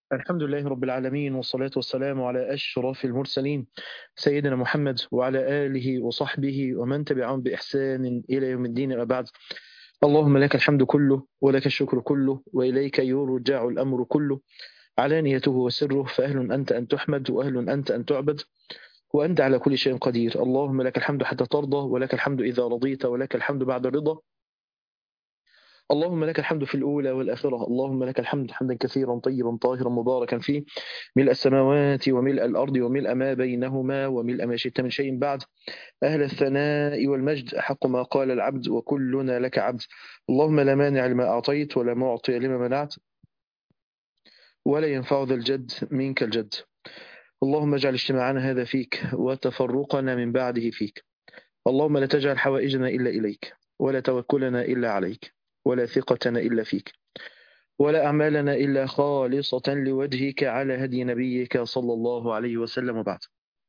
الحمد لله رب العالمين والصلاة والسلام على أشرف المرسلين سيدنا محمد وعلى آله وصحبه ومن تبعهم بإحسان إلى يوم الدين أما بعد اللهم لك الحمد كله ولك الشكر كله وإليك يرجع الأمر كله علانيته وسره فأهل أنت أن تحمد وأهل أنت أن تعبد وأنت على كل شيء قدير اللهم لك الحمد حتى ترضى ولك الحمد إذا رضيت ولك الحمد بعد الرضا اللهم لك الحمد في الأولى والآخرة اللهم لك الحمد حمدا كثيرا طيبا طاهرا مباركا فيه ملء السماوات وملء الأرض وملء ما بينهما وملء ما شئت من شيء بعد أهل الثناء والمجد أحق ما قال العبد وكلنا لك عبد اللهم لا مانع لما أعطيت ولا معطي لما منعت ولا ينفع ذا الجد منك الجد اللهم اجعل اجتماعنا هذا فيك وتفرقنا من بعده فيك اللهم لا تجعل حوائجنا إلا إليك ولا توكلنا إلا عليك ولا ثقتنا إلا فيك ولا أعمالنا إلا خالصة لوجهك على هدي نبيك صلى الله عليه وسلم وبعد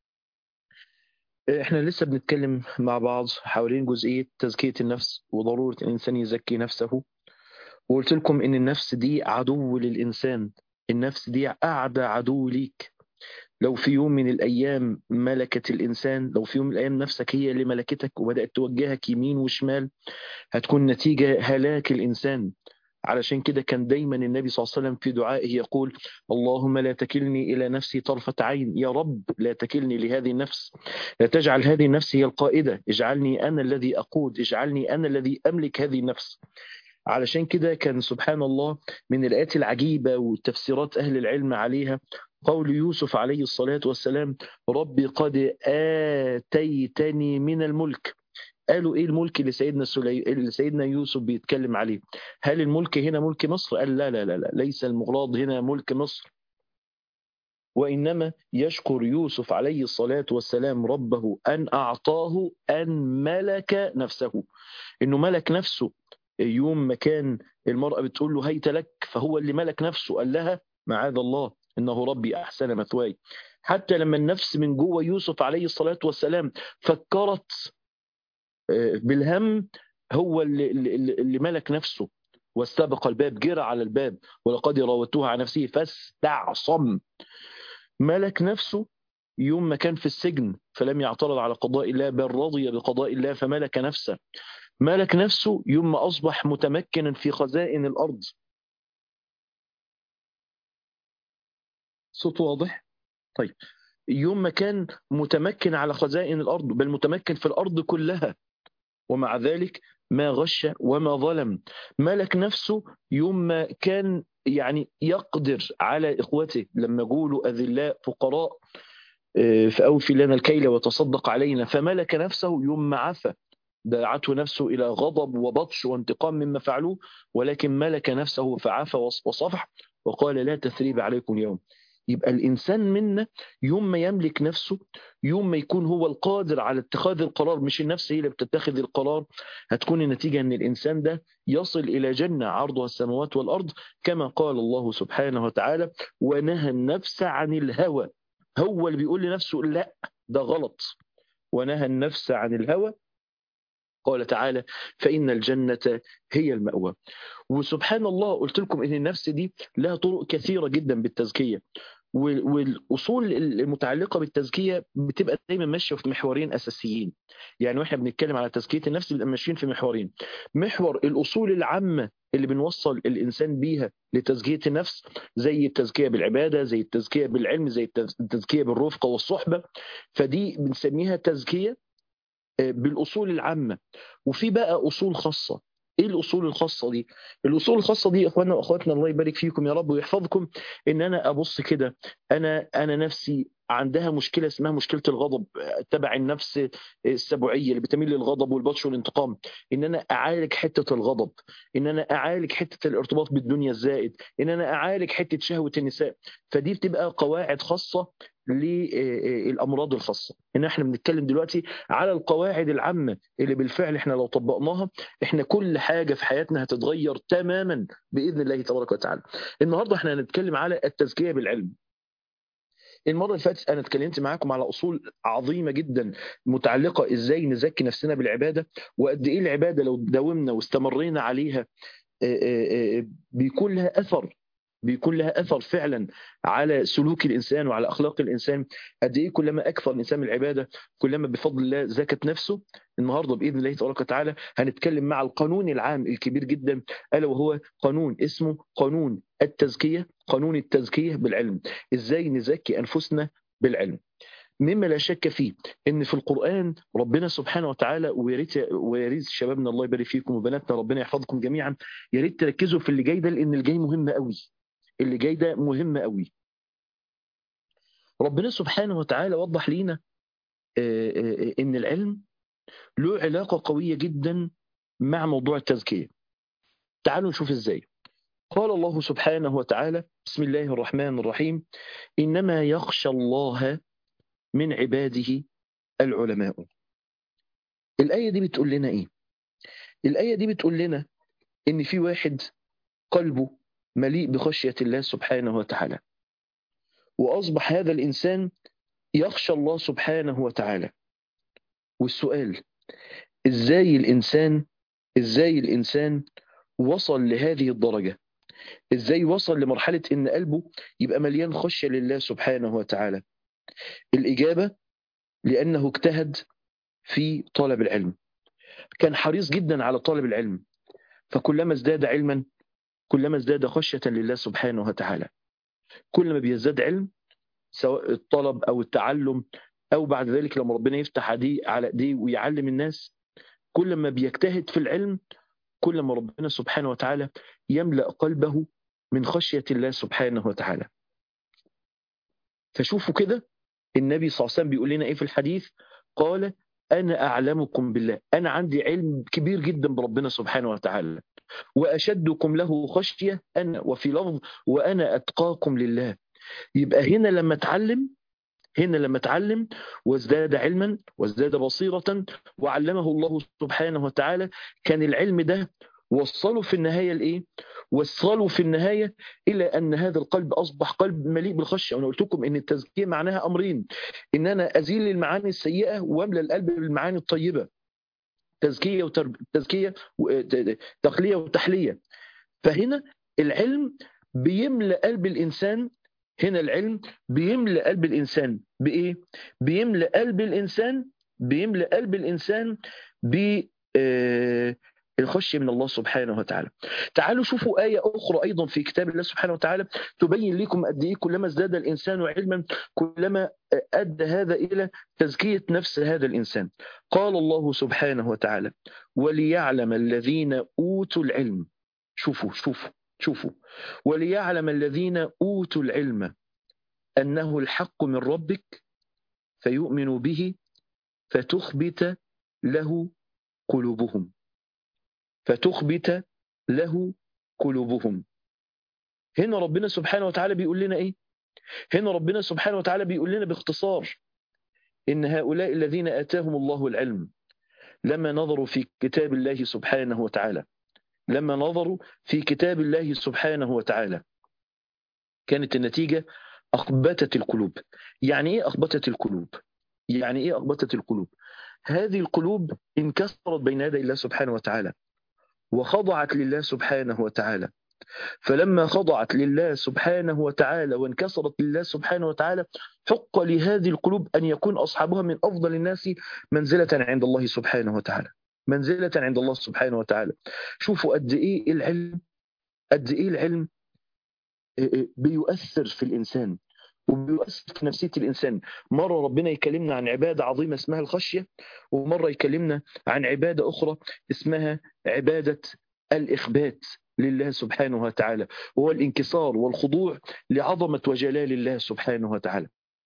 احنا لسه بنتكلم مع بعض حوالين جزئية تزكية النفس وضرورة الإنسان يزكي نفسه وقلت لكم إن النفس دي عدو للإنسان النفس دي أعدى عدو ليك لو في يوم من الأيام ملكت الإنسان لو في يوم من الأيام نفسك هي اللي ملكتك وبدأت توجهك يمين وشمال هتكون نتيجة هلاك الإنسان علشان كده كان دايما النبي صلى الله عليه وسلم في دعائه يقول اللهم لا تكلني إلى نفسي طرفة عين يا رب لا تكلني لهذه النفس لا تجعل هذه النفس هي القائدة اجعلني أنا الذي أقود اجعلني أنا الذي أملك هذه النفس علشان كده كان سبحان الله من الآيات العجيبة وتفسيرات أهل العلم عليها قول يوسف عليه الصلاة والسلام ربي قد آتيتني من الملك قالوا ايه الملك اللي سيدنا سلي... اللي سيدنا يوسف بيتكلم عليه هل الملك هنا ملك مصر قال لا لا لا لا ليس المغراض هنا ملك مصر وإنما يشكر يوسف عليه الصلاة والسلام ربه أن أعطاه أن ملك نفسه إنه ملك نفسه يوم ما كان المرأة بتقول له هيت لك فهو اللي ملك نفسه قال لها معاذ الله إنه ربي أحسن مثواي حتى لما النفس من جوه يوسف عليه الصلاة والسلام فكرت بالهم هو اللي, اللي ملك نفسه واستبق الباب جرى على الباب ولقد راودتها عن نفسه فاستعصم ملك نفسه يوم ما كان في السجن فلم يعترض على قضاء الله بل رضي بقضاء الله فملك نفسه ملك نفسه يوم ما أصبح متمكنا في خزائن الأرض صوت واضح؟ طيب يوم ما كان متمكن على خزائن الأرض بل متمكن في الأرض كلها ومع ذلك ما غش وما ظلم ملك نفسه يوم ما كان يعني يقدر على إخوته لما قولوا أذلاء فقراء فأوفي لنا الكيل وتصدق علينا فملك نفسه يوم ما عفى دعته نفسه إلى غضب وبطش وانتقام مما فعلوه ولكن ملك نفسه فعفى وصفح وقال لا تثريب عليكم اليوم يبقى الإنسان منا يوم ما يملك نفسه يوم ما يكون هو القادر على اتخاذ القرار مش النفس هي اللي بتتخذ القرار هتكون النتيجة أن الإنسان ده يصل إلى جنة عرضها السماوات والأرض كما قال الله سبحانه وتعالى ونهى النفس عن الهوى هو اللي بيقول لنفسه لا ده غلط ونهى النفس عن الهوى قال تعالى فإن الجنة هي المأوى وسبحان الله قلت لكم إن النفس دي لها طرق كثيرة جدا بالتزكية والاصول المتعلقه بالتزكيه بتبقى دايما ماشيه في محورين اساسيين يعني واحنا بنتكلم على تزكيه النفس بنبقى ماشيين في محورين محور الاصول العامه اللي بنوصل الانسان بيها لتزكيه النفس زي التزكيه بالعباده زي التزكيه بالعلم زي التزكيه بالرفقه والصحبه فدي بنسميها تزكيه بالاصول العامه وفي بقى اصول خاصه ايه الاصول الخاصه دي الاصول الخاصه دي اخواننا واخواتنا الله يبارك فيكم يا رب ويحفظكم ان انا ابص كده انا انا نفسي عندها مشكله اسمها مشكله الغضب تبع النفس السبوعيه اللي بتميل للغضب والبطش والانتقام ان انا اعالج حته الغضب ان انا اعالج حته الارتباط بالدنيا الزائد ان انا اعالج حته شهوه النساء فدي بتبقى قواعد خاصه للامراض الخاصه ان احنا بنتكلم دلوقتي على القواعد العامه اللي بالفعل احنا لو طبقناها احنا كل حاجه في حياتنا هتتغير تماما باذن الله تبارك وتعالى النهارده احنا هنتكلم على التزكيه بالعلم المره اللي فاتت انا اتكلمت معاكم على اصول عظيمه جدا متعلقه ازاي نزكي نفسنا بالعباده وقد ايه العباده لو داومنا واستمرينا عليها بيكون لها اثر بيكون لها اثر فعلا على سلوك الانسان وعلى اخلاق الانسان قد ايه كلما اكثر الانسان من العباده كلما بفضل الله زكت نفسه النهارده باذن الله تبارك وتعالى هنتكلم مع القانون العام الكبير جدا الا وهو قانون اسمه قانون التزكيه قانون التزكيه بالعلم ازاي نزكي انفسنا بالعلم مما لا شك فيه ان في القران ربنا سبحانه وتعالى ويا ريت ويا ريت شبابنا الله يبارك فيكم وبناتنا ربنا يحفظكم جميعا يا ريت تركزوا في اللي جاي ده لان الجاي مهم قوي اللي جاي ده مهم قوي ربنا سبحانه وتعالى وضح لينا ان العلم له علاقه قويه جدا مع موضوع التزكيه تعالوا نشوف ازاي قال الله سبحانه وتعالى بسم الله الرحمن الرحيم انما يخشى الله من عباده العلماء الآية دي بتقول لنا إيه؟ الآية دي بتقول لنا إن في واحد قلبه مليء بخشية الله سبحانه وتعالى وأصبح هذا الإنسان يخشى الله سبحانه وتعالى والسؤال إزاي الإنسان إزاي الإنسان وصل لهذه الدرجة إزاي وصل لمرحلة إن قلبه يبقى مليان خشية لله سبحانه وتعالى الإجابة لأنه اجتهد في طلب العلم كان حريص جدا على طلب العلم فكلما ازداد علما كلما ازداد خشية لله سبحانه وتعالى كل ما بيزداد علم سواء الطلب أو التعلم أو بعد ذلك لما ربنا يفتح دي على دي ويعلم الناس كل ما بيجتهد في العلم كل ما ربنا سبحانه وتعالى يملأ قلبه من خشية الله سبحانه وتعالى فشوفوا كده النبي صلى الله عليه وسلم بيقول لنا ايه في الحديث قال انا اعلمكم بالله انا عندي علم كبير جدا بربنا سبحانه وتعالى واشدكم له خشيه انا وفي لفظ وانا اتقاكم لله يبقى هنا لما اتعلم هنا لما اتعلم وازداد علما وازداد بصيره وعلمه الله سبحانه وتعالى كان العلم ده وصلوا في النهايه لايه؟ وصلوا في النهايه الى ان هذا القلب اصبح قلب مليء بالخشيه وانا قلت لكم ان التزكيه معناها امرين ان انا ازيل المعاني السيئه واملى القلب بالمعاني الطيبه تزكيه وترب... تزكيه و... تخليه وتحليه فهنا العلم بيملى قلب الانسان هنا العلم بيملى قلب الانسان بايه؟ بيملى قلب الانسان بيملى قلب الانسان ب آه الخشية من الله سبحانه وتعالى تعالوا شوفوا آية أخرى أيضا في كتاب الله سبحانه وتعالى تبين لكم قد إيه كلما ازداد الإنسان علما كلما أدى هذا إلى تزكية نفس هذا الإنسان قال الله سبحانه وتعالى وليعلم الذين أوتوا العلم شوفوا شوفوا شوفوا وليعلم الذين أوتوا العلم أنه الحق من ربك فيؤمنوا به فتخبت له قلوبهم فتخبت له قلوبهم هنا ربنا سبحانه وتعالى بيقول لنا ايه هنا ربنا سبحانه وتعالى بيقول لنا باختصار ان هؤلاء الذين اتاهم الله العلم لما نظروا في كتاب الله سبحانه وتعالى لما نظروا في كتاب الله سبحانه وتعالى كانت النتيجة أخبتت القلوب يعني إيه أخبتت القلوب يعني إيه أخبتت القلوب هذه القلوب انكسرت بين يدي الله سبحانه وتعالى وخضعت لله سبحانه وتعالى فلما خضعت لله سبحانه وتعالى وانكسرت لله سبحانه وتعالى حق لهذه القلوب أن يكون أصحابها من أفضل الناس منزلة عند الله سبحانه وتعالى منزلة عند الله سبحانه وتعالى شوفوا قد إيه العلم قد إيه العلم بيؤثر في الإنسان وبيؤثر في نفسية الإنسان مرة ربنا يكلمنا عن عبادة عظيمة اسمها الخشية ومرة يكلمنا عن عبادة أخرى اسمها عبادة الإخبات لله سبحانه وتعالى وهو الانكسار والخضوع لعظمة وجلال الله سبحانه وتعالى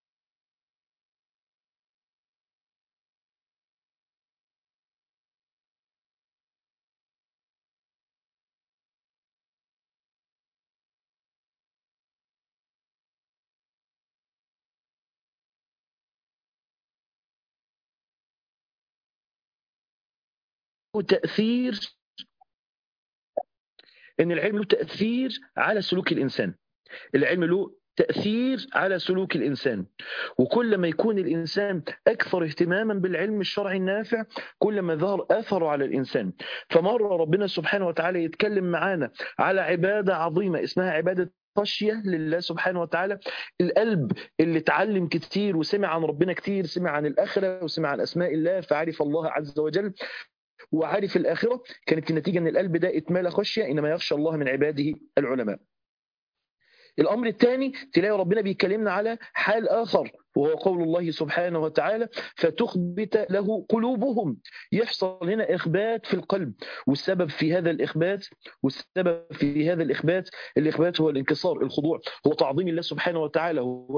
تأثير ان العلم له تاثير على سلوك الانسان العلم له تأثير على سلوك الإنسان وكل ما يكون الإنسان أكثر اهتماما بالعلم الشرعي النافع كل ما ظهر أثره على الإنسان فمرة ربنا سبحانه وتعالى يتكلم معانا على عبادة عظيمة اسمها عبادة خشية لله سبحانه وتعالى القلب اللي اتعلم كتير وسمع عن ربنا كتير سمع عن الآخرة وسمع عن أسماء الله فعرف الله عز وجل وعارف الآخرة كانت النتيجة أن القلب ده اتمال خشية إنما يخشى الله من عباده العلماء الأمر الثاني تلاقي ربنا بيكلمنا على حال آخر وهو قول الله سبحانه وتعالى فتخبت له قلوبهم يحصل هنا إخبات في القلب والسبب في هذا الإخبات والسبب في هذا الإخبات الإخبات هو الانكسار الخضوع هو تعظيم الله سبحانه وتعالى هو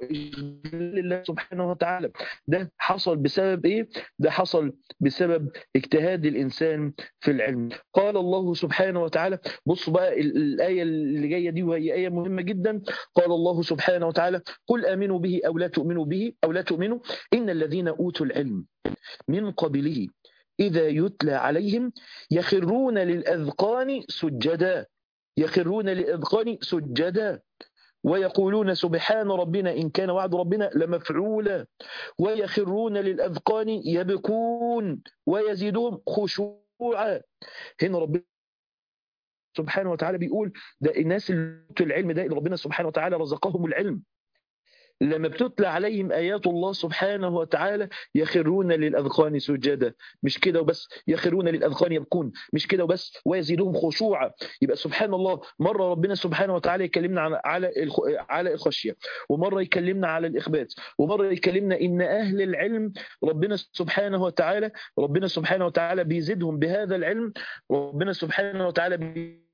لله سبحانه وتعالى ده حصل بسبب ايه ده حصل بسبب اجتهاد الانسان في العلم قال الله سبحانه وتعالى بصوا بقى الايه اللي جايه دي وهي ايه مهمه جدا قال الله سبحانه وتعالى قل امنوا به او لا تؤمنوا به او لا تؤمنوا ان الذين اوتوا العلم من قبله اذا يتلى عليهم يخرون للاذقان سجدا يخرون للاذقان سجدا ويقولون سبحان ربنا إن كان وعد ربنا لمفعولا ويخرون للأذقان يبكون ويزيدهم خشوعا هنا ربنا سبحانه وتعالى بيقول ده الناس اللي العلم ده اللي ربنا سبحانه وتعالى رزقهم العلم لما بتتلى عليهم آيات الله سبحانه وتعالى يخرون للأذقان سجدا مش كده وبس يخرون للأذقان يبكون مش كده وبس ويزيدهم خشوعا يبقى سبحان الله مرة ربنا سبحانه وتعالى يكلمنا عن على على الخشية ومرة يكلمنا على الإخبات ومرة يكلمنا إن أهل العلم ربنا سبحانه وتعالى ربنا سبحانه وتعالى بيزيدهم بهذا العلم ربنا سبحانه وتعالى بي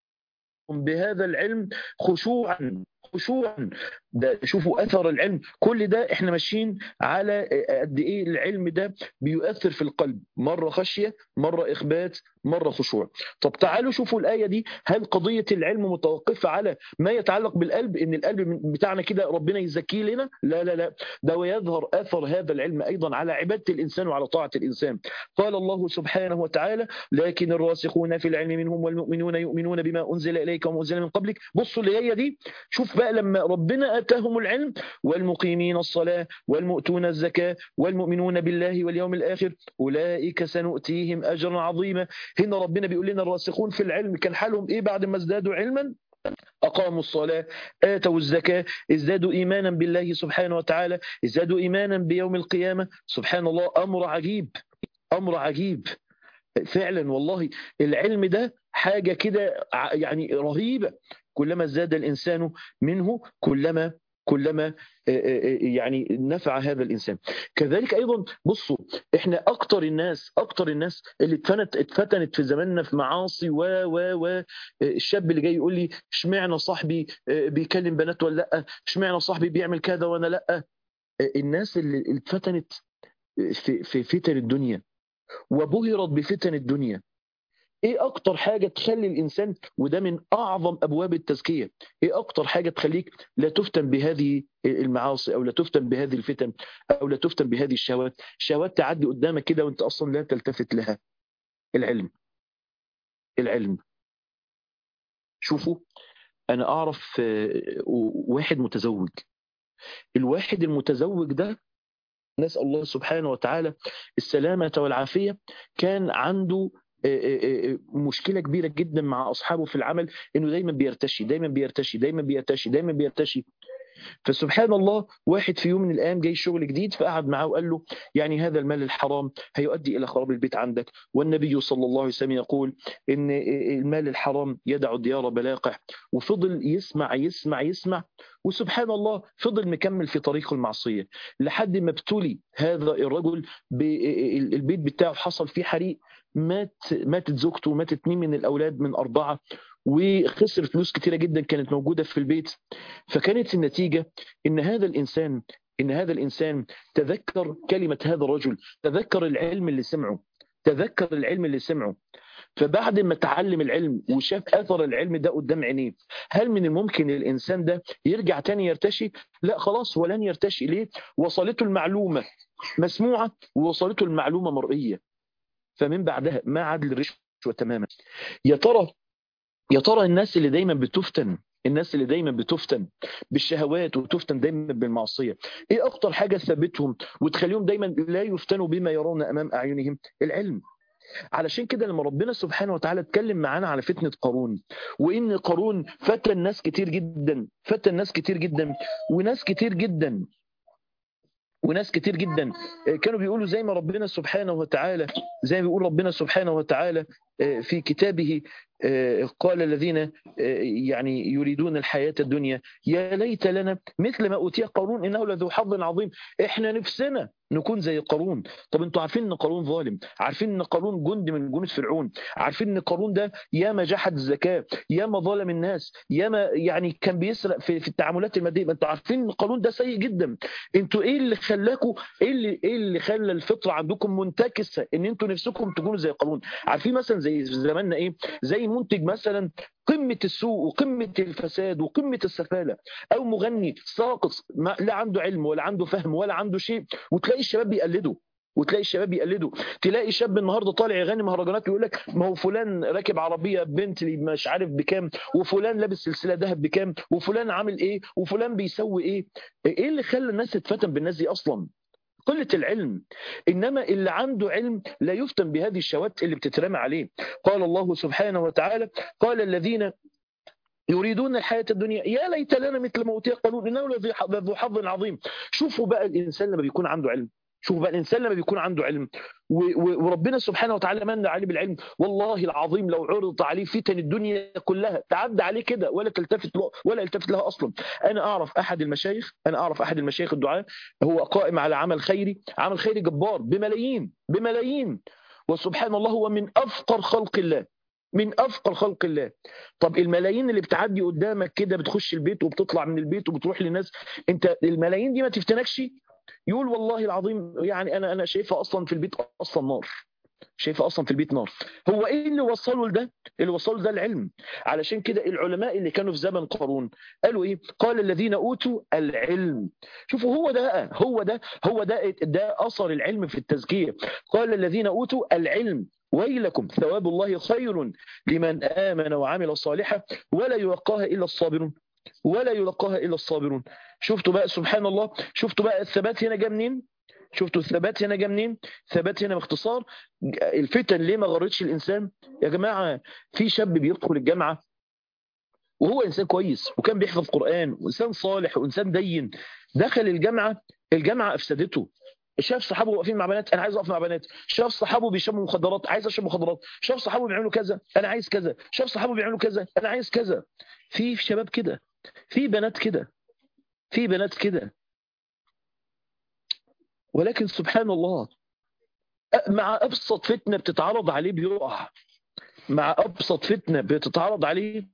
بهذا العلم خشوعا خشوعا ده شوفوا اثر العلم كل ده احنا ماشيين على قد ايه العلم ده بيؤثر في القلب مره خشيه مره اخبات مره خشوع طب تعالوا شوفوا الايه دي هل قضيه العلم متوقفه على ما يتعلق بالقلب ان القلب بتاعنا كده ربنا يزكيه لنا لا لا لا ده ويظهر اثر هذا العلم ايضا على عباده الانسان وعلى طاعه الانسان قال الله سبحانه وتعالى لكن الراسخون في العلم منهم والمؤمنون يؤمنون بما انزل اليك وما انزل من قبلك بصوا الايه دي شوف بقى لما ربنا اتاهم العلم والمقيمين الصلاه والمؤتون الزكاه والمؤمنون بالله واليوم الاخر اولئك سنؤتيهم اجرا عظيما هنا ربنا بيقول لنا الراسخون في العلم كان حالهم ايه بعد ما ازدادوا علما أقاموا الصلاة آتوا الزكاة ازدادوا إيمانا بالله سبحانه وتعالى ازدادوا إيمانا بيوم القيامة سبحان الله أمر عجيب أمر عجيب فعلا والله العلم ده حاجة كده يعني رهيبة كلما زاد الإنسان منه كلما كلما يعني نفع هذا الانسان كذلك ايضا بصوا احنا اكتر الناس اكتر الناس اللي اتفتنت اتفتنت في زماننا في معاصي و و و الشاب اللي جاي يقول لي اشمعنى صاحبي بيكلم بنات ولا لا اشمعنى صاحبي بيعمل كذا وانا لا الناس اللي اتفتنت في في فتن الدنيا وبهرت بفتن الدنيا ايه اكتر حاجه تخلي الانسان وده من اعظم ابواب التزكيه ايه اكتر حاجه تخليك لا تفتن بهذه المعاصي او لا تفتن بهذه الفتن او لا تفتن بهذه الشهوات الشهوات تعدي قدامك كده وانت اصلا لا تلتفت لها العلم العلم شوفوا انا اعرف واحد متزوج الواحد المتزوج ده نسال الله سبحانه وتعالى السلامه والعافيه كان عنده مشكله كبيره جدا مع اصحابه في العمل انه دايما بيرتشي دايما بيرتشي دايما بيرتشي دايما بيرتشي فسبحان الله واحد في يوم من الايام جاي شغل جديد فقعد معاه وقال له يعني هذا المال الحرام هيؤدي الى خراب البيت عندك والنبي صلى الله عليه وسلم يقول ان المال الحرام يدع الديار بلاقع وفضل يسمع يسمع يسمع وسبحان الله فضل مكمل في طريق المعصيه لحد ما ابتلي هذا الرجل البيت بتاعه حصل فيه حريق مات ماتت زوجته وماتت اثنين من الاولاد من اربعه وخسر فلوس كتيره جدا كانت موجوده في البيت فكانت النتيجه ان هذا الانسان ان هذا الانسان تذكر كلمه هذا الرجل تذكر العلم اللي سمعه تذكر العلم اللي سمعه فبعد ما تعلم العلم وشاف اثر العلم ده قدام عينيه هل من الممكن الانسان ده يرجع تاني يرتشي لا خلاص ولن يرتشي ليه وصلته المعلومه مسموعه ووصلته المعلومه مرئيه فمن بعدها ما عاد الرشوه تماما يا ترى يا ترى الناس اللي دايما بتفتن الناس اللي دايما بتفتن بالشهوات وتفتن دايما بالمعصيه ايه اكتر حاجه ثبتهم وتخليهم دايما لا يفتنوا بما يرون امام اعينهم العلم علشان كده لما ربنا سبحانه وتعالى اتكلم معانا على فتنه قارون وان قارون فتن ناس كتير جدا فتن ناس كتير جدا وناس كتير جدا وناس كتير جدا كانوا بيقولوا زي ما ربنا سبحانه وتعالى زي ما بيقول ربنا سبحانه وتعالى في كتابه قال الذين يعني يريدون الحياة الدنيا يا ليت لنا مثل ما أوتي قارون إنه لذو حظ عظيم إحنا نفسنا نكون زي قارون طب انتوا عارفين ان قارون ظالم عارفين ان قارون جند من جنود فرعون عارفين ان قارون ده ياما جحد الزكاة ياما ظلم الناس ياما يعني كان بيسرق في, في التعاملات المادية انتوا عارفين ان قارون ده سيء جدا انتوا ايه اللي خلاكوا ايه اللي ايه اللي خلى الفطرة عندكم منتكسة ان انتوا نفسكم تكونوا زي قارون عارفين مثلا زي زماننا ايه زي منتج مثلا قمة السوء وقمة الفساد وقمة السفالة أو مغني ساقط لا عنده علم ولا عنده فهم ولا عنده شيء وتلاقي الشباب بيقلدوا وتلاقي الشباب بيقلدوا تلاقي شاب النهارده طالع يغني مهرجانات يقول لك ما هو فلان راكب عربيه بنتلي مش عارف بكام وفلان لابس سلسله ذهب بكام وفلان عامل ايه وفلان بيسوي ايه ايه اللي خلى الناس تتفتن بالناس دي اصلا قلة العلم إنما اللي عنده علم لا يفتن بهذه الشوات اللي بتترمى عليه قال الله سبحانه وتعالى قال الذين يريدون الحياة الدنيا يا ليت لنا مثل ما أوتي قانون إنه لذو حظ عظيم شوفوا بقى الإنسان لما بيكون عنده علم شوف بقى الانسان لما بيكون عنده علم وربنا سبحانه وتعالى من عليه بالعلم والله العظيم لو عرض عليه فتن الدنيا كلها تعدى عليه كده ولا تلتفت ولا يلتفت لها اصلا انا اعرف احد المشايخ انا اعرف احد المشايخ الدعاء هو قائم على عمل خيري عمل خيري جبار بملايين بملايين وسبحان الله هو من افقر خلق الله من افقر خلق الله طب الملايين اللي بتعدي قدامك كده بتخش البيت وبتطلع من البيت وبتروح للناس انت الملايين دي ما تفتنكش يقول والله العظيم يعني انا انا شايفها اصلا في البيت اصلا نار شايفها اصلا في البيت نار هو ايه اللي وصله لده اللي وصله ده العلم علشان كده العلماء اللي كانوا في زمن قارون قالوا ايه قال الذين اوتوا العلم شوفوا هو ده هو ده هو ده ده اثر العلم في التزكيه قال الذين اوتوا العلم ويلكم ثواب الله خير لمن آمن وعمل صالحا ولا يلقاها إلا الصابرون ولا يلقاها إلا الصابرون شفتوا بقى سبحان الله شفتوا بقى الثبات هنا جاء منين شفتوا الثبات هنا جاء منين ثبات هنا باختصار الفتن ليه ما غرتش الإنسان يا جماعة في شاب بيدخل الجامعة وهو إنسان كويس وكان بيحفظ قرآن وإنسان صالح وإنسان دين دخل الجامعة الجامعة أفسدته شاف صحابه واقفين مع بنات انا عايز اقف مع بنات شاف صحابه بيشربوا مخدرات عايز اشرب مخدرات شاف صحابه بيعملوا كذا انا عايز كذا شاف صحابه بيعملوا كذا انا عايز كذا في شباب كده في بنات كده في بنات كده ولكن سبحان الله مع ابسط فتنه بتتعرض عليه بيقع مع ابسط فتنه بتتعرض عليه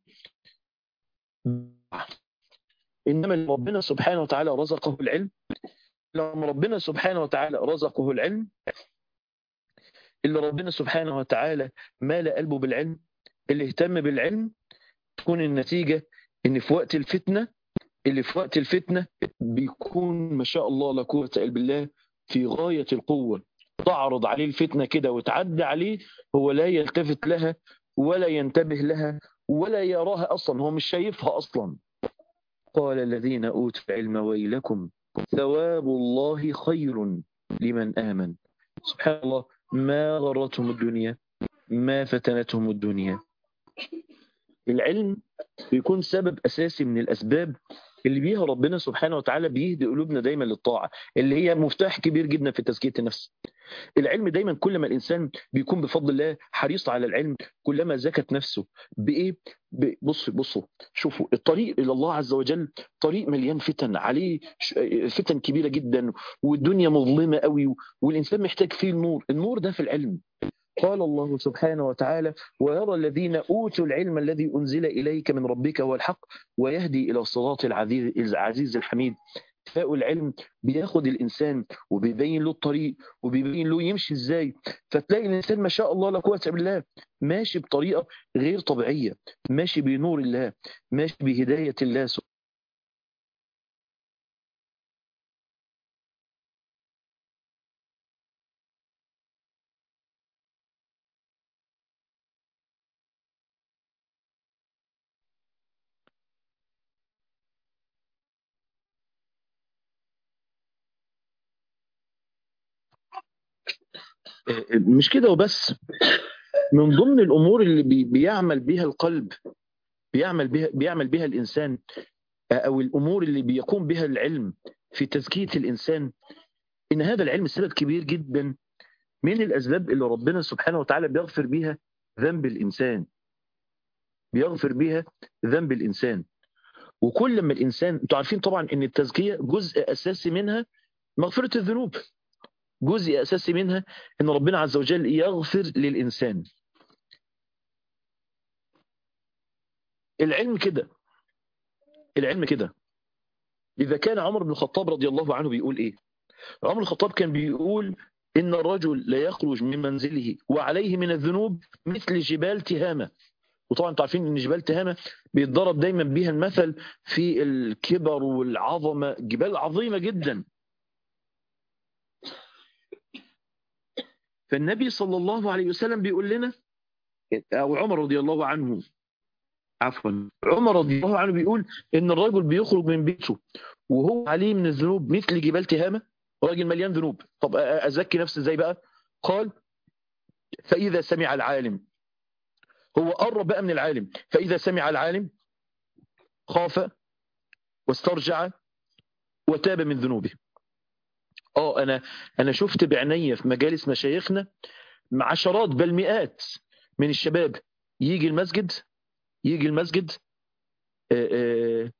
انما ربنا سبحانه وتعالى رزقه العلم لما ربنا سبحانه وتعالى رزقه العلم اللي ربنا سبحانه وتعالى مال قلبه بالعلم اللي اهتم بالعلم تكون النتيجة ان في وقت الفتنة اللي في وقت الفتنة بيكون ما شاء الله لا قوة الا بالله في غاية القوة تعرض عليه الفتنة كده وتعدي عليه هو لا يلتفت لها ولا ينتبه لها ولا يراها أصلا هو مش شايفها أصلا قال الذين أوتوا العلم ويلكم ثواب الله خير لمن آمن سبحان الله ما غرتهم الدنيا ما فتنتهم الدنيا العلم بيكون سبب أساسي من الأسباب اللي بيها ربنا سبحانه وتعالى بيهدي قلوبنا دايما للطاعة اللي هي مفتاح كبير جدا في تزكية النفس العلم دايما كل ما الإنسان بيكون بفضل الله حريص على العلم كلما زكت نفسه بإيه بصوا بصوا شوفوا الطريق إلى الله عز وجل طريق مليان فتن عليه فتن كبيرة جدا والدنيا مظلمة قوي والإنسان محتاج فيه النور النور ده في العلم قال الله سبحانه وتعالى ويرى الذين أوتوا العلم الذي أنزل إليك من ربك هو الحق ويهدي إلى الصراط العزيز الحميد فاء العلم بياخد الإنسان وبيبين له الطريق وبيبين له يمشي إزاي فتلاقي الإنسان ما شاء الله لا قوة إلا بالله ماشي بطريقة غير طبيعية ماشي بنور الله ماشي بهداية الله مش كده وبس من ضمن الامور اللي بي بيعمل بها القلب بيعمل بها بيعمل بها الانسان او الامور اللي بيقوم بها العلم في تزكيه الانسان ان هذا العلم سبب كبير جدا من الاسباب اللي ربنا سبحانه وتعالى بيغفر بيها ذنب الانسان بيغفر بيها ذنب الانسان وكل ما الانسان انتوا عارفين طبعا ان التزكيه جزء اساسي منها مغفره الذنوب جزء اساسي منها ان ربنا عز وجل يغفر للانسان العلم كده العلم كده اذا كان عمر بن الخطاب رضي الله عنه بيقول ايه عمر بن الخطاب كان بيقول ان الرجل لا يخرج من منزله وعليه من الذنوب مثل جبال تهامه وطبعا انتوا عارفين ان جبال تهامه بيتضرب دايما بيها المثل في الكبر والعظمه جبال عظيمه جدا فالنبي صلى الله عليه وسلم بيقول لنا او عمر رضي الله عنه عفوا عمر رضي الله عنه بيقول ان الرجل بيخرج من بيته وهو عليه من الذنوب مثل جبال تهامه راجل مليان ذنوب طب ازكي نفسي ازاي بقى قال فاذا سمع العالم هو قرب بقى من العالم فاذا سمع العالم خاف واسترجع وتاب من ذنوبه اه انا انا شفت بعيني في مجالس مشايخنا عشرات بل مئات من الشباب يجي المسجد يجي المسجد آآ آآ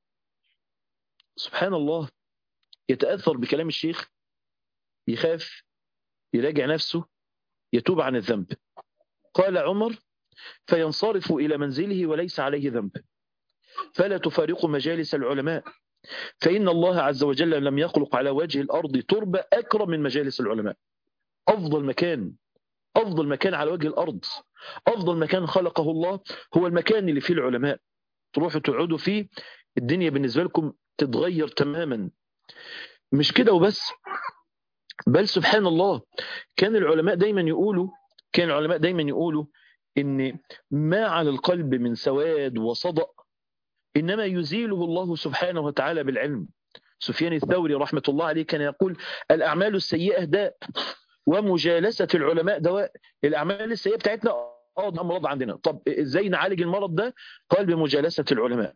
سبحان الله يتاثر بكلام الشيخ يخاف يراجع نفسه يتوب عن الذنب قال عمر فينصرف الى منزله وليس عليه ذنب فلا تفارق مجالس العلماء فإن الله عز وجل لم يخلق على وجه الأرض تربة أكرم من مجالس العلماء أفضل مكان أفضل مكان على وجه الأرض أفضل مكان خلقه الله هو المكان اللي فيه العلماء تروحوا تقعدوا فيه الدنيا بالنسبة لكم تتغير تماما مش كده وبس بل سبحان الله كان العلماء دايما يقولوا كان العلماء دايما يقولوا ان ما على القلب من سواد وصدأ إنما يزيله الله سبحانه وتعالى بالعلم سفيان الثوري رحمة الله عليه كان يقول الأعمال السيئة داء ومجالسة العلماء دواء الأعمال السيئة بتاعتنا اه ده أمراض عندنا طب إزاي نعالج المرض ده قال بمجالسة العلماء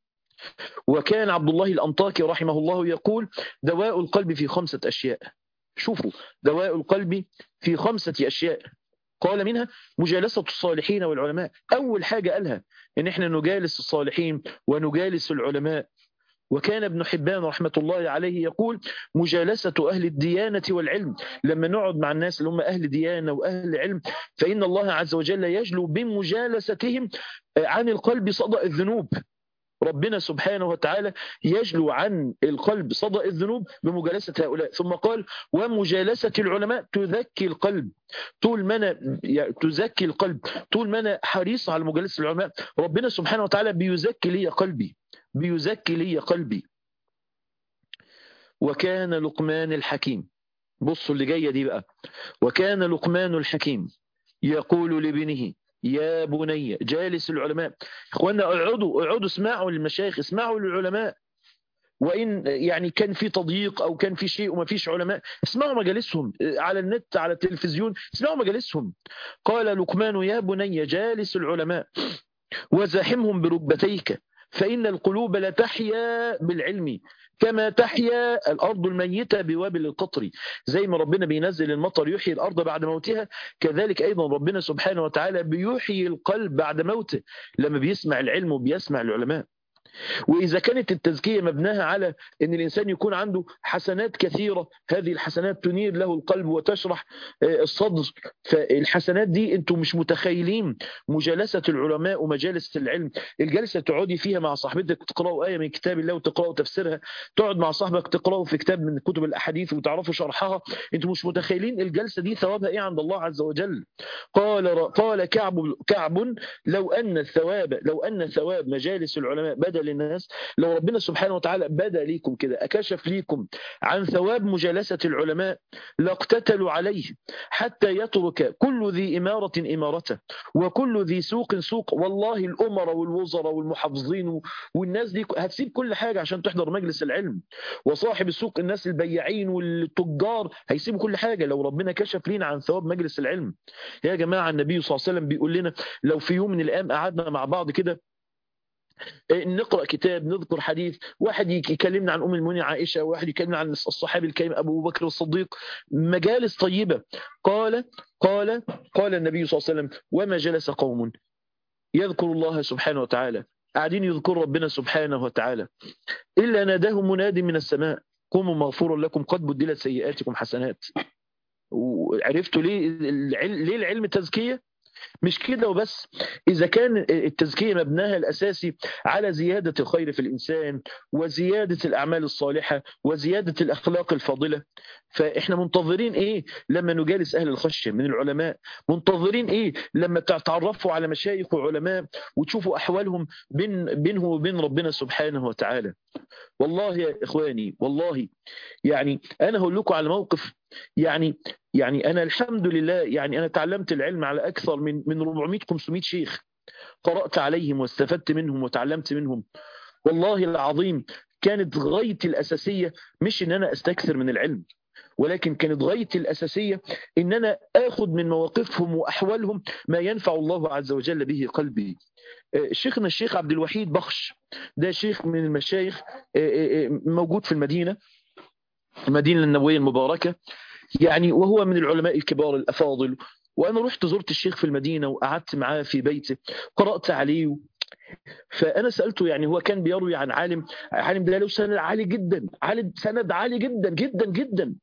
وكان عبد الله الأنطاكي رحمه الله يقول دواء القلب في خمسة أشياء شوفوا دواء القلب في خمسة أشياء قال منها مجالسة الصالحين والعلماء أول حاجة قالها إن إحنا نجالس الصالحين ونجالس العلماء وكان ابن حبان رحمة الله عليه يقول مجالسة أهل الديانة والعلم لما نقعد مع الناس اللي هم أهل ديانة وأهل علم فإن الله عز وجل يجلو بمجالستهم عن القلب صدأ الذنوب ربنا سبحانه وتعالى يجلو عن القلب صدأ الذنوب بمجالسة هؤلاء ثم قال ومجالسة العلماء تذكي القلب طول ما أنا تزكي القلب طول ما أنا حريص على مجالسة العلماء ربنا سبحانه وتعالى بيزكي لي قلبي بيزكي لي قلبي وكان لقمان الحكيم بصوا اللي جاية دي بقى وكان لقمان الحكيم يقول لابنه يا بني جالس العلماء اخوانا اقعدوا اقعدوا اسمعوا للمشايخ اسمعوا للعلماء وان يعني كان في تضييق او كان في شيء وما فيش علماء اسمعوا مجالسهم على النت على التلفزيون اسمعوا مجالسهم قال لقمان يا بني جالس العلماء وزاحمهم بركبتيك فإن القلوب لا تحيا بالعلم كما تحيا الأرض الميتة بوابل القطر زي ما ربنا بينزل المطر يحيي الأرض بعد موتها كذلك أيضا ربنا سبحانه وتعالى بيحيي القلب بعد موته لما بيسمع العلم وبيسمع العلماء وإذا كانت التزكية مبناها على أن الإنسان يكون عنده حسنات كثيرة هذه الحسنات تنير له القلب وتشرح الصدر فالحسنات دي أنتم مش متخيلين مجالسة العلماء ومجالس العلم الجلسة تقعدي فيها مع صاحبتك تقرأوا آية من كتاب الله وتقرأوا تفسيرها تقعد مع صاحبك تقرأوا في كتاب من كتب الأحاديث وتعرفوا شرحها أنتم مش متخيلين الجلسة دي ثوابها إيه عند الله عز وجل قال قال كعب كعب لو أن الثواب لو أن ثواب مجالس العلماء بدل للناس لو ربنا سبحانه وتعالى بدا ليكم كده اكشف ليكم عن ثواب مجالسه العلماء لاقتتلوا عليه حتى يترك كل ذي اماره امارته وكل ذي سوق سوق والله الامراء والوزراء والمحافظين والناس دي هتسيب كل حاجه عشان تحضر مجلس العلم وصاحب السوق الناس البياعين والتجار هيسيبوا كل حاجه لو ربنا كشف لينا عن ثواب مجلس العلم يا جماعه النبي صلى الله عليه وسلم بيقول لنا لو في يوم من الايام قعدنا مع بعض كده نقرا كتاب نذكر حديث واحد يكلمنا عن ام المؤمنين عائشه واحد يكلمنا عن الصحابي الكريم ابو بكر الصديق مجالس طيبه قال قال قال النبي صلى الله عليه وسلم وما جلس قوم يذكر الله سبحانه وتعالى قاعدين يذكروا ربنا سبحانه وتعالى الا ناداهم مناد من السماء قوموا مغفورا لكم قد بدلت سيئاتكم حسنات وعرفتوا ليه ليه العلم تزكيه مش كده وبس إذا كان التزكية مبناها الأساسي على زيادة الخير في الإنسان وزيادة الأعمال الصالحة وزيادة الأخلاق الفاضلة فإحنا منتظرين إيه لما نجالس أهل الخشية من العلماء منتظرين إيه لما تعرفوا على مشايخ وعلماء وتشوفوا أحوالهم بين بينه وبين ربنا سبحانه وتعالى والله يا إخواني والله يعني أنا هقول لكم على موقف يعني يعني انا الحمد لله يعني انا تعلمت العلم على اكثر من من 400 500 شيخ قرات عليهم واستفدت منهم وتعلمت منهم والله العظيم كانت غايتي الاساسيه مش ان انا استكثر من العلم ولكن كانت غايتي الاساسيه ان انا اخذ من مواقفهم واحوالهم ما ينفع الله عز وجل به قلبي شيخنا الشيخ عبد الوحيد بخش ده شيخ من المشايخ موجود في المدينه المدينة النبوية المباركة يعني وهو من العلماء الكبار الأفاضل وأنا رحت زرت الشيخ في المدينة وقعدت معاه في بيته قرأت عليه فأنا سألته يعني هو كان بيروي عن عالم عالم ده له سند عالي جدا عالم سند عالي جدا جدا جدا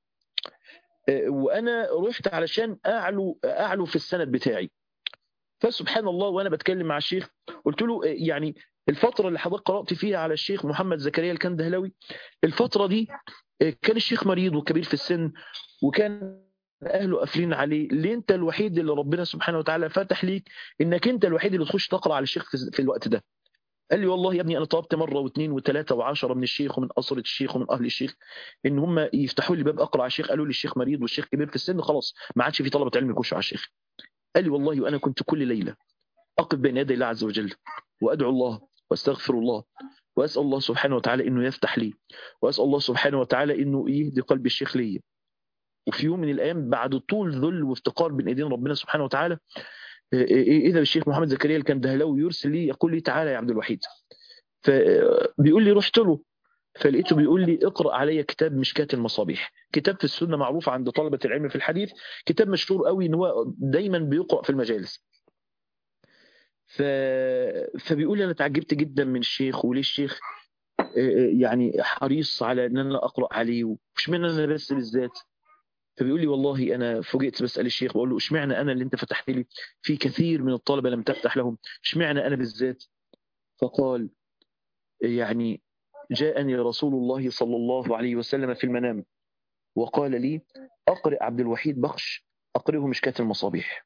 وأنا رحت علشان أعلو أعلو في السند بتاعي فسبحان الله وأنا بتكلم مع الشيخ قلت له يعني الفترة اللي حضرتك قرأت فيها على الشيخ محمد زكريا الكندهلاوي الفترة دي كان الشيخ مريض وكبير في السن وكان اهله قافلين عليه ليه انت الوحيد اللي ربنا سبحانه وتعالى فتح ليك انك انت الوحيد اللي تخش تقرا على الشيخ في الوقت ده قال لي والله يا ابني انا طلبت مره واثنين وثلاثه وعشرة من الشيخ ومن اسره الشيخ ومن اهل الشيخ ان هم يفتحوا لي باب اقرا على الشيخ قالوا لي الشيخ مريض والشيخ كبير في السن خلاص ما عادش في طلبه علم يخشوا على الشيخ قال لي والله وانا كنت كل ليله اقف بين يدي الله عز وجل وادعو الله واستغفر الله واسال الله سبحانه وتعالى انه يفتح لي واسال الله سبحانه وتعالى انه يهدي قلب الشيخ لي وفي يوم من الايام بعد طول ذل وافتقار بين ايدين ربنا سبحانه وتعالى اذا الشيخ محمد زكريا الكندهلاوي يرسل لي يقول لي تعالى يا عبد الوحيد فبيقول لي رحت له فلقيته بيقول لي اقرا علي كتاب مشكاة المصابيح كتاب في السنه معروف عند طلبه العلم في الحديث كتاب مشهور قوي ان هو دايما بيقرا في المجالس ف... فبيقول لي انا تعجبت جدا من الشيخ وليه الشيخ يعني حريص على ان انا اقرا عليه ومش من انا بس بالذات فبيقول لي والله انا فوجئت بسال الشيخ بقول له اشمعنى انا اللي انت فتحت لي في كثير من الطلبه لم تفتح لهم اشمعنى انا بالذات فقال يعني جاءني رسول الله صلى الله عليه وسلم في المنام وقال لي اقرئ عبد الوحيد بخش اقرئه مشكاة المصابيح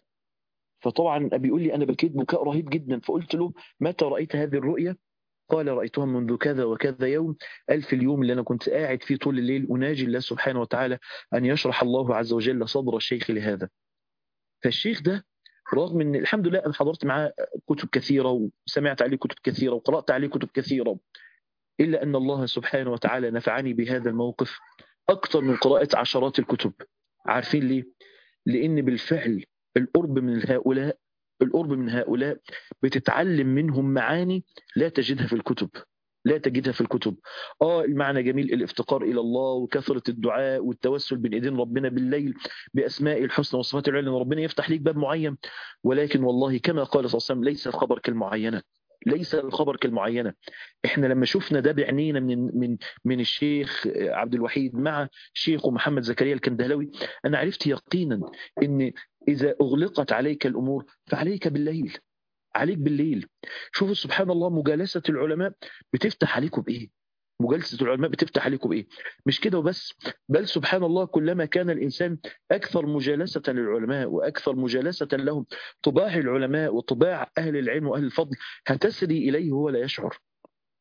فطبعا بيقول لي انا بكيت بكاء رهيب جدا فقلت له متى رايت هذه الرؤيه قال رأيتها منذ كذا وكذا يوم ألف اليوم اللي أنا كنت قاعد فيه طول الليل أناجي الله سبحانه وتعالى أن يشرح الله عز وجل صدر الشيخ لهذا فالشيخ ده رغم أن الحمد لله أنا حضرت معاه كتب كثيرة وسمعت عليه كتب كثيرة وقرأت عليه كتب كثيرة إلا أن الله سبحانه وتعالى نفعني بهذا الموقف أكثر من قراءة عشرات الكتب عارفين ليه؟ لأن بالفعل القرب من هؤلاء القرب من هؤلاء بتتعلم منهم معاني لا تجدها في الكتب لا تجدها في الكتب اه المعنى جميل الافتقار الى الله وكثره الدعاء والتوسل بين ايدين ربنا بالليل باسماء الحسنى وصفات العلى ان ربنا يفتح ليك باب معين ولكن والله كما قال صلى الله عليه وسلم ليس الخبر كالمعينه ليس الخبر كالمعينه احنا لما شفنا ده بعينينا من من من الشيخ عبد الوحيد مع شيخه محمد زكريا الكندهلوي انا عرفت يقينا ان اذا اغلقت عليك الامور فعليك بالليل عليك بالليل شوفوا سبحان الله مجالسه العلماء بتفتح عليكم بايه مجالسة العلماء بتفتح عليكم ايه مش كده وبس بل سبحان الله كلما كان الانسان اكثر مجالسة للعلماء واكثر مجالسة لهم طباع العلماء وطباع اهل العلم واهل الفضل هتسري اليه وهو لا يشعر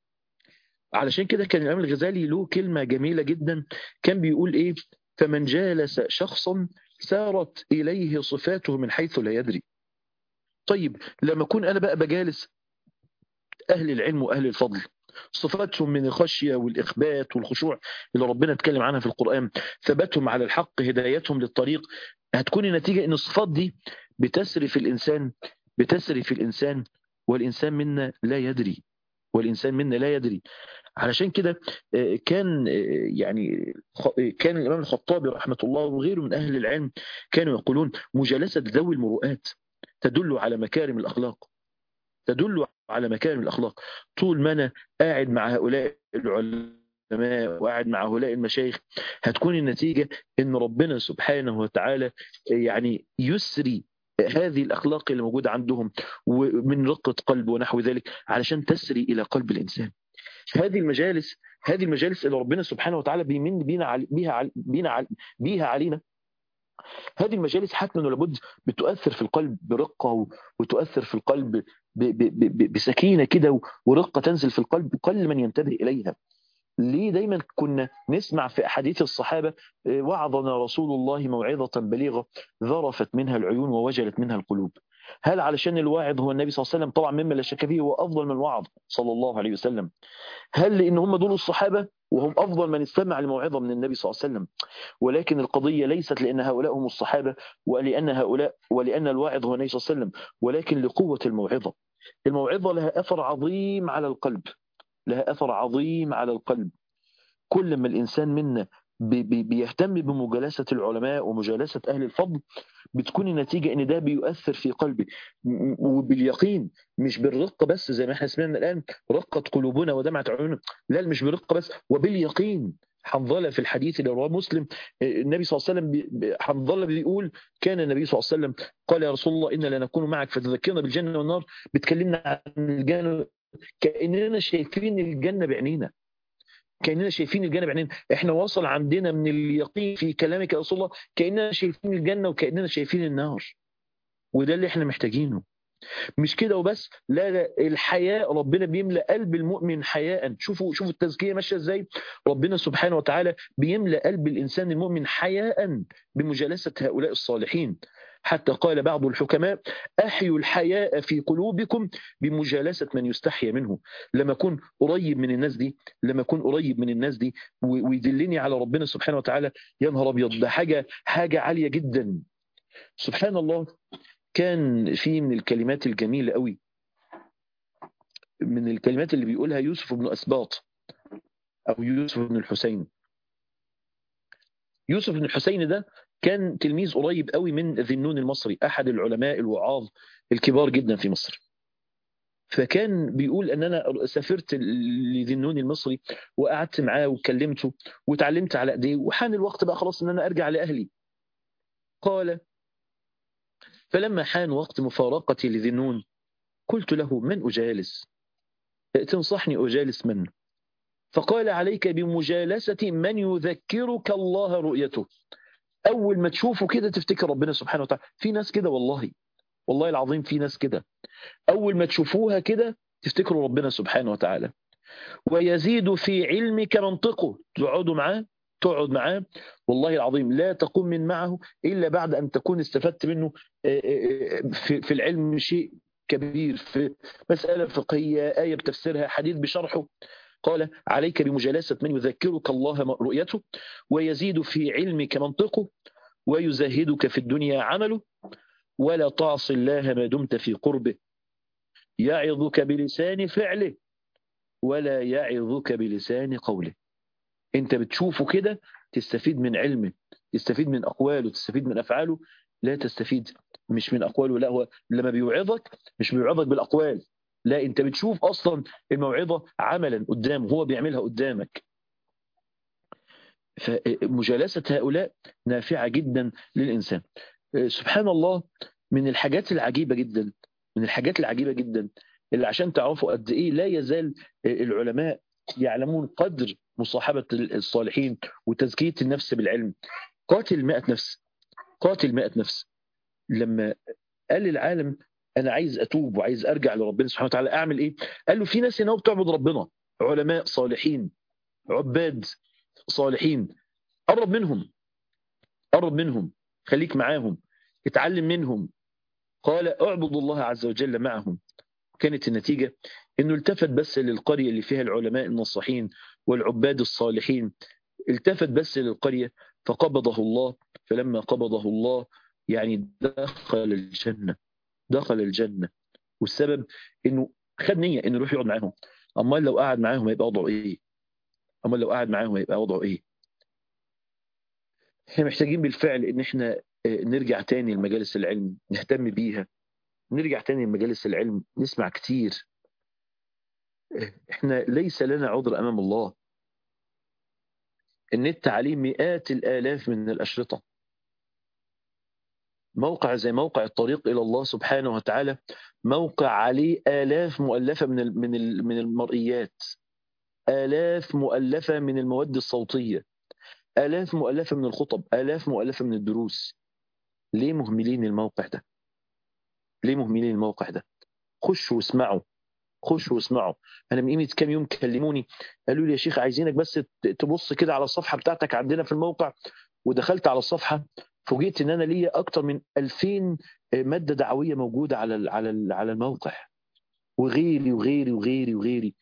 علشان كده كان الإمام الغزالي له كلمة جميلة جدا كان بيقول إيه فمن جالس شخصا سارت إليه صفاته من حيث لا يدري طيب لما أكون أنا بقى بجالس أهل العلم وأهل الفضل صفاتهم من الخشية والإخبات والخشوع اللي ربنا اتكلم عنها في القرآن ثباتهم على الحق هدايتهم للطريق هتكون النتيجة أن الصفات دي بتسري في الإنسان بتسري في الإنسان والإنسان منا لا يدري والإنسان منا لا يدري علشان كده كان يعني كان الإمام الخطابي رحمة الله وغيره من أهل العلم كانوا يقولون مجالسة ذوي المروءات تدل على مكارم الأخلاق تدل على مكارم الأخلاق طول ما أنا قاعد مع هؤلاء العلماء وقاعد مع هؤلاء المشايخ هتكون النتيجة إن ربنا سبحانه وتعالى يعني يسري هذه الأخلاق اللي موجودة عندهم ومن رقة قلب ونحو ذلك علشان تسري إلى قلب الإنسان هذه المجالس هذه المجالس اللي ربنا سبحانه وتعالى بيمن بينا بيها بينا بيها علينا هذه المجالس حتما ولابد بتؤثر في القلب برقة وتؤثر في القلب بسكينة كده ورقة تنزل في القلب قل من ينتبه إليها ليه دايما كنا نسمع في أحاديث الصحابة وعظنا رسول الله موعظة بليغة ذرفت منها العيون ووجلت منها القلوب هل علشان الواعظ هو النبي صلى الله عليه وسلم طبعا مما لا شك فيه هو أفضل من وعظ صلى الله عليه وسلم هل لأن هم دول الصحابة وهم أفضل من استمع لموعظة من النبي صلى الله عليه وسلم ولكن القضية ليست لأن هؤلاء هم الصحابة ولأن هؤلاء ولأن الواعظ هو النبي صلى الله عليه وسلم ولكن لقوة الموعظة الموعظة لها أثر عظيم على القلب لها أثر عظيم على القلب كل ما الإنسان منا بيهتم بمجالسة العلماء ومجالسة أهل الفضل بتكون النتيجة إن ده بيؤثر في قلبي وباليقين مش بالرقة بس زي ما احنا سمعنا الآن رقت قلوبنا ودمعت عيوننا لا مش بالرقة بس وباليقين حنظله في الحديث اللي رواه مسلم النبي صلى الله عليه وسلم حنظله بيقول كان النبي صلى الله عليه وسلم قال يا رسول الله إنا لنكون معك فتذكرنا بالجنة والنار بتكلمنا عن الجنة كأننا شايفين الجنة بعينينا كأننا شايفين الجنة بعينينا احنا وصل عندنا من اليقين في كلامك يا رسول الله كأننا شايفين الجنة وكأننا شايفين النار وده اللي احنا محتاجينه مش كده وبس لا لا الحياء ربنا بيملأ قلب المؤمن حياء شوفوا شوفوا التزكية ماشية ازاي ربنا سبحانه وتعالى بيملأ قلب الإنسان المؤمن حياء بمجالسة هؤلاء الصالحين حتى قال بعض الحكماء أحيوا الحياء في قلوبكم بمجالسة من يستحيا منه لما أكون قريب من الناس دي لما أكون قريب من الناس دي ويدلني على ربنا سبحانه وتعالى يا نهار أبيض ده حاجة حاجة عالية جدا سبحان الله كان في من الكلمات الجميلة قوي من الكلمات اللي بيقولها يوسف بن أسباط أو يوسف بن الحسين يوسف بن الحسين ده كان تلميذ قريب قوي من ذنون المصري أحد العلماء الوعاظ الكبار جدا في مصر فكان بيقول ان انا سافرت لذنون المصري وقعدت معاه وكلمته وتعلمت على ايديه وحان الوقت بقى خلاص ان انا ارجع لاهلي قال فلما حان وقت مفارقتي لذنون قلت له من أجالس تنصحني أجالس من فقال عليك بمجالسة من يذكرك الله رؤيته أول ما تشوفه كده تفتكر ربنا سبحانه وتعالى في ناس كده والله والله العظيم في ناس كده أول ما تشوفوها كده تفتكروا ربنا سبحانه وتعالى ويزيد في علمك منطقه تقعدوا معاه تقعد معاه والله العظيم لا تقوم من معه إلا بعد أن تكون استفدت منه في العلم شيء كبير في مسألة فقهية آية بتفسيرها حديث بشرحه قال عليك بمجالسة من يذكرك الله رؤيته ويزيد في علمك منطقه ويزهدك في الدنيا عمله ولا تعصي الله ما دمت في قربه يعظك بلسان فعله ولا يعظك بلسان قوله انت بتشوفه كده تستفيد من علمه تستفيد من أقواله تستفيد من أفعاله لا تستفيد مش من أقواله لا هو لما بيوعظك مش بيوعظك بالأقوال لا انت بتشوف أصلا الموعظة عملا قدامه هو بيعملها قدامك فمجالسة هؤلاء نافعة جدا للإنسان سبحان الله من الحاجات العجيبة جدا من الحاجات العجيبة جدا اللي عشان تعرفوا قد إيه لا يزال العلماء يعلمون قدر مصاحبة الصالحين وتزكية النفس بالعلم قاتل مئة نفس قاتل مئة نفس لما قال للعالم أنا عايز أتوب وعايز أرجع لربنا سبحانه وتعالى أعمل إيه قال له في ناس هنا بتعبد ربنا علماء صالحين عباد صالحين قرب منهم قرب منهم خليك معاهم اتعلم منهم قال اعبد الله عز وجل معهم كانت النتيجة انه التفت بس للقرية اللي فيها العلماء النصحين والعباد الصالحين التفت بس للقرية فقبضه الله فلما قبضه الله يعني دخل الجنة دخل الجنة والسبب انه خد نية انه يروح يقعد معاهم امال لو قعد معاهم هيبقى وضعه ايه امال لو قعد معاهم هيبقى وضعه ايه احنا محتاجين بالفعل ان احنا نرجع تاني لمجالس العلم نهتم بيها نرجع تاني لمجالس العلم نسمع كتير احنا ليس لنا عذر امام الله النت عليه مئات الالاف من الاشرطه موقع زي موقع الطريق الى الله سبحانه وتعالى موقع عليه الاف مؤلفه من من من المرئيات الاف مؤلفه من المواد الصوتيه الاف مؤلفه من الخطب الاف مؤلفه من الدروس ليه مهملين الموقع ده ليه مهملين الموقع ده خشوا واسمعوا خشوا واسمعوا انا من قيمه كام يوم كلموني قالوا لي يا شيخ عايزينك بس تبص كده على الصفحه بتاعتك عندنا في الموقع ودخلت على الصفحه فوجئت ان انا ليا اكتر من 2000 ماده دعويه موجوده على على على الموقع وغيري وغيري وغيري وغيري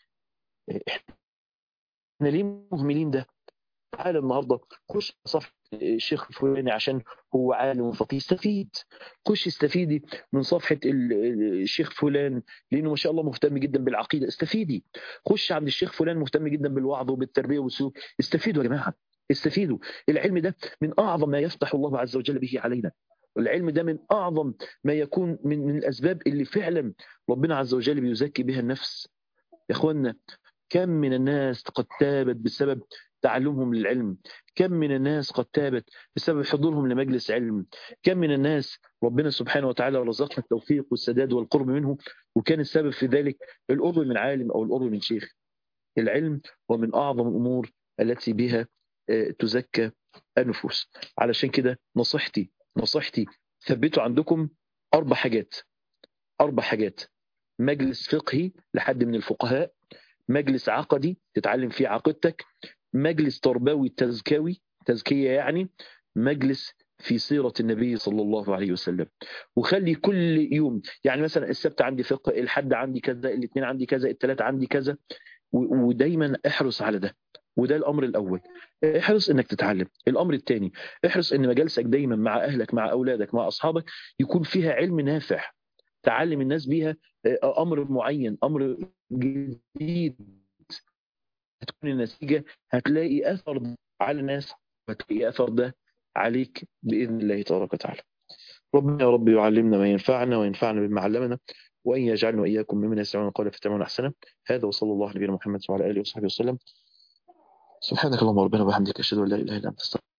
احنا ليه مهملين ده تعالى النهارده خش صفحه الشيخ الفلاني عشان هو عالم فقيه استفيد خش استفيدي من صفحه الشيخ فلان لانه ما شاء الله مهتم جدا بالعقيده استفيدي خش عند الشيخ فلان مهتم جدا بالوعظ وبالتربيه والسلوك استفيدوا يا جماعه استفيدوا العلم ده من اعظم ما يفتح الله عز وجل به علينا العلم ده من اعظم ما يكون من من الاسباب اللي فعلا ربنا عز وجل بيزكي بها النفس يا اخوانا كم من الناس قد تابت بسبب تعلمهم للعلم كم من الناس قد تابت بسبب حضورهم لمجلس علم كم من الناس ربنا سبحانه وتعالى رزقنا التوفيق والسداد والقرب منه وكان السبب في ذلك القرب من عالم أو القرب من شيخ العلم هو من أعظم الأمور التي بها تزكى النفوس علشان كده نصيحتي نصيحتي ثبتوا عندكم أربع حاجات أربع حاجات مجلس فقهي لحد من الفقهاء مجلس عقدي تتعلم فيه عقيدتك مجلس تربوي تزكوي تزكية يعني مجلس في سيرة النبي صلى الله عليه وسلم وخلي كل يوم يعني مثلا السبت عندي فقه الحد عندي كذا الاثنين عندي كذا الثلاثة عندي كذا ودايما احرص على ده وده الامر الاول احرص انك تتعلم الامر الثاني احرص ان مجالسك دايما مع اهلك مع اولادك مع اصحابك يكون فيها علم نافع تعلم الناس بيها امر معين امر جديد هتكون النتيجه هتلاقي اثر على الناس وهتلاقي اثر ده عليك باذن الله تبارك وتعالى ربنا يا رب يعلمنا ما ينفعنا وينفعنا بما علمنا وان يجعلنا واياكم ممن يستمعون القول فيتبعون احسنه هذا وصلى الله على نبينا محمد وعلى اله وصحبه وسلم سبحانك اللهم ربنا وبحمدك اشهد ان لا اله الا انت